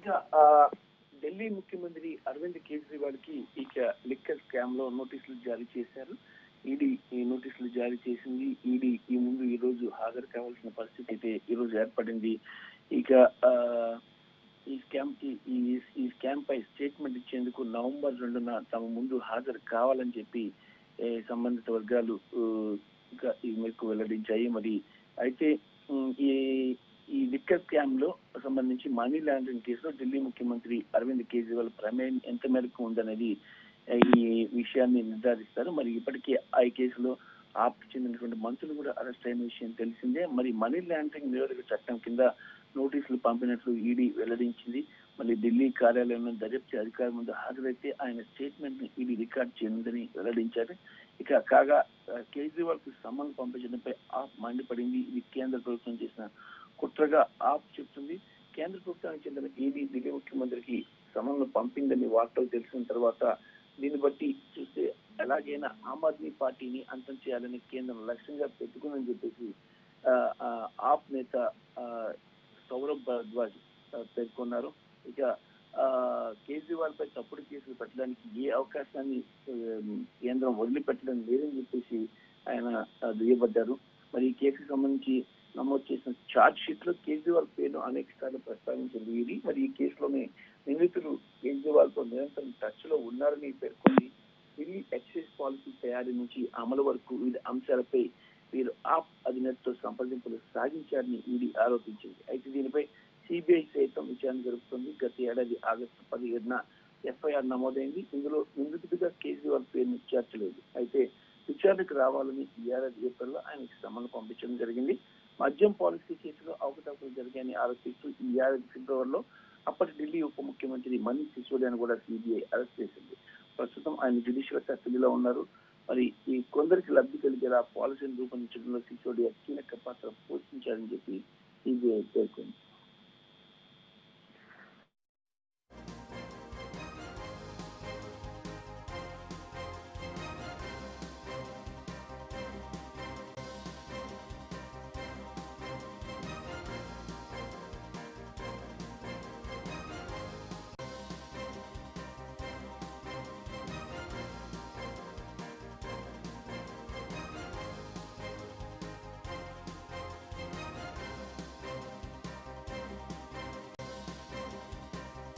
ఇక ఆ, ఢిల్లీ ముఖ్యమంత్రి అరవింద్ కేజ్రీవాల్ కి ఇక లిక్కర్ స్కామ్ లో నోటీసులు జారీ చేశారు ఈడీ ఈ నోటీసులు జారీ చేసింది ఈడీ ఈ ముందు ఈ రోజు హాజరు కావాల్సిన పరిస్థితి అయితే ఈ రోజు ఏర్పడింది ఇక ఆ, ఈ స్కామ్ కి ఈ ఈ స్కామ్ పై స్టేట్మెంట్ ఇచ్చేందుకు నవంబర్ రెండున తమ ముందు హాజరు కావాలని చెప్పి ఏ, సంబంధిత వర్గాలు ఊ, ఇంకా ఈ మేరకు వెల్లడించాయి మరి అయితే ఉమ్, ఈ ఈ లిక్కర్ స్కామ్ లో సంబంధించి మనీ లాండరింగ్ కేసులో ఢిల్లీ ముఖ్యమంత్రి అరవింద్ కేజ్రీవాల్ ప్రమేయం ఎంత మేరకు ఉందనేది ఆ, ఈ విషయాన్ని నిర్ధారిస్తారు మరి ఇప్పటికే ఆ ఈ కేసులో ఆప్ చెందినటువంటి మంత్రులు కూడా అరెస్ట్ అయిన విషయం తెలిసిందే మరి మనీ లాండరింగ్ నిరోధక చట్టం కింద నోటీసులు పంపినట్లు ఈడీ వెల్లడించింది మళ్ళీ ఢిల్లీ కార్యాలయంలో దర్యాప్తు అధికారి ముందు హాజరైతే ఆయన స్టేట్మెంట్ ని ఈడీ రికార్డ్ చేయనుందని వెల్లడించారు ఇక కాగా ఆ, కేజ్రీవాల్ కు సమ్మన్ పంపించడంపై ఆప్ మండిపడింది ఇది కేంద్ర ప్రభుత్వం చేసిన కుట్రగా ఆప్ చెప్తుంది కేంద్ర ప్రభుత్వానికి చెందిన ఈడీ ఢిల్లీ ముఖ్యమంత్రికి సమన్లు పంపిందని వార్తలు తెలిసిన తర్వాత దీన్ని బట్టి చూస్తే ఎలాగైనా ఆమ్ ఆద్మీ పార్టీని అంతం చేయాలని కేంద్రం లక్ష్యంగా పెట్టుకుందని చెప్పేసి ఆ, ఆ, ఆప్ నేత ఆ, సౌరభ్ భరద్వాజ్ ఆ, పేర్కొన్నారు ఇక ఆ, కేజ్రీవాల్ పై తప్పుడు కేసులు పెట్టడానికి ఏ అవకాశాన్ని ఆ, కేంద్రం వదిలిపెట్టడం లేదని చెప్పేసి ఆయన ఆ, దుయ్యబడ్డారు మరి ఈ కేసుకు సంబంధించి నమోదు చేసిన ఛార్జ్ షీట్ లో కేజ్రీవాల్ పేరును అనేక సార్లు ప్రస్తావించింది ఇది మరి ఈ కేసులోనే నిందితులు కేజ్రీవాల్ తో నిరంతరం టచ్ లో ఉన్నారని పేర్కొంది ఢిల్లీ ఎక్సైజ్ పాలసీ తయారీ నుంచి అమలు వరకు వివిధ అంశాలపై వీరు ఆప్ అధినేతతో సంప్రదింపులు సాగించారని ఈడీ ఆరోపించింది అయితే దీనిపై సిబిఐ సైతం విచారణ జరుపుతుంది గత ఏడాది ఆగస్టు పదిహేడున ఎఫ్ఐఆర్ నమోదైంది ఇందులో నిందితుడిగా కేజ్రీవాల్ పేరును చేర్చలేదు అయితే విచారణకు రావాలని ఈ ఏడాది ఏప్రిల్లో ఆయనకి సమన్లు పంపించడం జరిగింది మద్యం పాలసీ కేసులో అవకతవకలు జరిగాయని ఆరోపిస్తూ ఈ ఏడాది ఫిబ్రవరిలో అప్పటి ఢిల్లీ ఉప ముఖ్యమంత్రి మనీష్ సిసోడియాను కూడా సిబిఐ అరెస్ట్ చేసింది ప్రస్తుతం ఆయన జ్యుడిషియల్ కస్టడీలో ఉన్నారు మరి ఈ కొందరికి లబ్ధి కలిగేలా పాలసీని రూపొందించడంలో సిసోడియా కీలక పాత్ర పోషించారని చెప్పి సిబిఐ పేర్కొంది